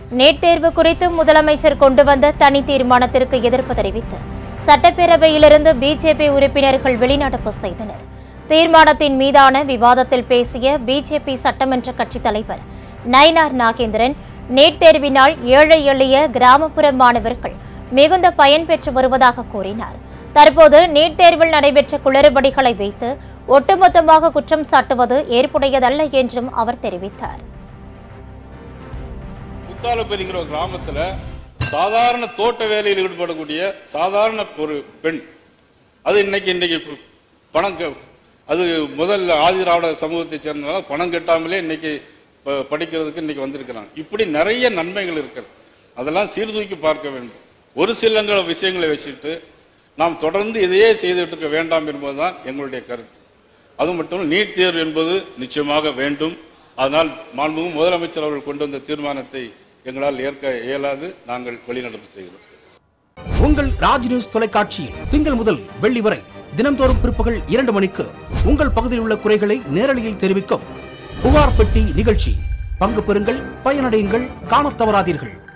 NEET தேர்வு குறித்து முதலமைச்சர் கொண்டு வந்த தனி தீர்மானத்திற்கு எதிர்ப்பு தெரிவித்து சட்டப்பேரவையிலிருந்து பிஜேபி உறுப்பினர்கள் வெளிநடப்பு செய்தனர் தீர்மானத்தின் மீதான விவாதத்தில் பேசிய பிஜேபி சட்டமன்ற கட்சித் தலைவர் நயினார் நாகேந்திரன் நீட் தேர்வினால் ஏழை எளிய கிராமப்புற மாணவர்கள் மிகுந்த பயன் பெற்று வருவதாக கூறினார் தற்போது நீட் தேர்வில் நடைபெற்ற குளறுபடிகளை வைத்து ஒட்டுமொத்தமாக குற்றம் சாட்டுவது ஏற்புடையதல்ல என்றும் அவர் தெரிவித்தார் முத்தாலப்பள்ளிங்கிற ஒரு கிராமத்துல சாதாரண தோட்ட வேலையில் ஈடுபடக்கூடிய சாதாரண ஒரு பெண் அது இன்னைக்கு இன்னைக்கு ப- பணம் கெ- அது முதல்ல ஆதி திராவிட சமூகத்தை சேர்ந்ததால பணம் கட்டாமலே இன்னைக்கு ப- படிக்கிறதுக்கு இன்னைக்கு வந்திருக்கிறாங்க இப்படி நிறைய நன்மைகள் இருக்கிறது அதெல்லாம் சீர்தூக்கி பார்க்க வேண்டும் ஒரு சில விஷயங்களை வச்சுட்டு நாம் தொடர்ந்து இதையே செய்துட்டு இருக்க வேண்டாம் என்பதுதான் எங்களுடைய கருத்து அது மட்டும் இல்ல, நீட் தேர்வு என்பது நிச்சயமாக வேண்டும் அதனால் மாண்புமிகு முதலமைச்சர் அவர்கள் கொண்டு வந்த தீர்மானத்தை எங்களால் ஏற்க இயலாது நாங்கள் வெளிநடப்பு செய்கிறோம் உங்கள் ராஜ் நியூஸ் தொலைக்காட்சியில் திங்கள் முதல் வெள்ளி வரை தினம்தோறும் பிற்பகல் இரண்டு மணிக்கு உங்கள் பகுதியில் உள்ள குறைகளை நேரலையில் தெரிவிக்கும் புகார் பெட்டி நிகழ்ச்சி பங்கு பெறுங்கள் பயனடையுங்கள் காணத் தவறாதீர்கள்